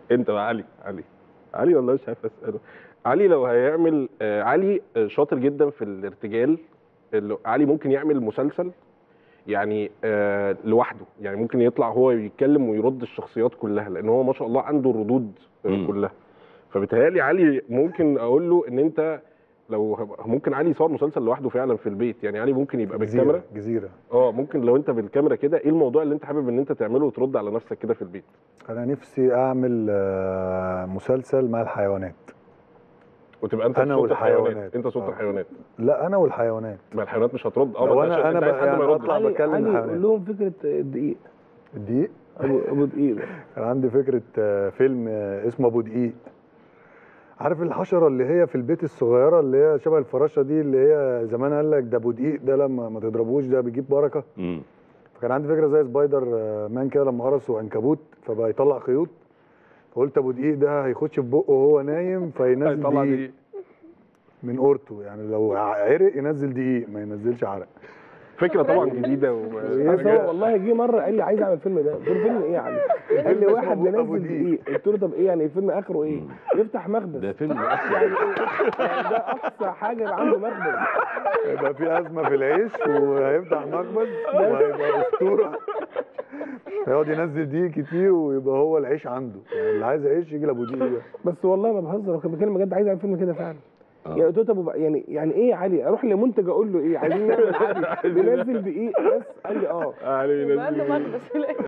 انت بقى علي علي علي والله مش عارف اساله علي لو هيعمل آه، علي آه، شاطر جدا في الارتجال اللي- علي ممكن يعمل مسلسل يعني آه لوحده يعني ممكن يطلع هو يتكلم ويرد الشخصيات كلها لان هو ما شاء الله عنده الردود آه مم. كلها فبتهيألي علي ممكن اقول له ان انت لو هب- ممكن علي يصور مسلسل لوحده فعلا في البيت يعني علي ممكن يبقى بالكاميرا جزيره جزيره اه ممكن لو انت بالكاميرا كده ايه الموضوع اللي انت حابب ان انت تعمله وترد على نفسك كده في البيت انا نفسي اعمل آه، مسلسل مع الحيوانات وتبقى انت أنا صوت الحيوانات والحيوانات. انت صوت آه. الحيوانات لا انا والحيوانات ما الحيوانات مش هترد اه لو ما انت أنا- عشان- أنا انت عايز بقى حد ما يعني يردش أطلع علي بكلم علي الحيوانات. قول لهم فكره الدقيق الدقيق ابو ابو دقيق ده كان عندي فكره آه، فيلم آه، اسمه ابو دقيق عارف الحشره اللي هي في البيت الصغيره اللي هي شبه الفراشه دي اللي هي زمان قال لك ده ابو دقيق ده لما ما تضربوش ده بيجيب بركه مم. فكان عندي فكره زي سبايدر آه، مان كده لما قرصه عنكبوت فبقى يطلع خيوط فقلت ابو دقيق ده هيخش في بقه وهو نايم فينزل هيطلع دقيق دي من اورته يعني لو عرق ينزل دقيق ما ينزلش عرق فكره طبعا جديده و... بس هو والله جه مره قال لي عايز اعمل فيلم ده قلت له فيلم ايه يا علي؟ قال لي اسمه واحد أبو- أبو بينزل دقيق قلت له طب ايه يعني الفيلم اخره ايه؟ يفتح مخبز ده فيلم يعني إيه؟ يعني ده اقصى حاجه يبقى عنده مخبز هيبقى في ازمه في العيش وهيفتح مخبز وهيبقى اسطوره هيقعد ينزل دقيق كتير ويبقى هو العيش عنده يعني اللي عايز عيش يجي لابو دقيق ده بس والله ما بهزر هو كان بيتكلم بجد عايز اعمل فيلم كده فعلا آه. يعني قلت له طب وبقى- يعني يعني ايه يا علي اروح لمنتج اقول له ايه عايزين نعمل علي بينزل دقيق بس قال لي اه علي يبقى عنده نزل مخبز في الآخر.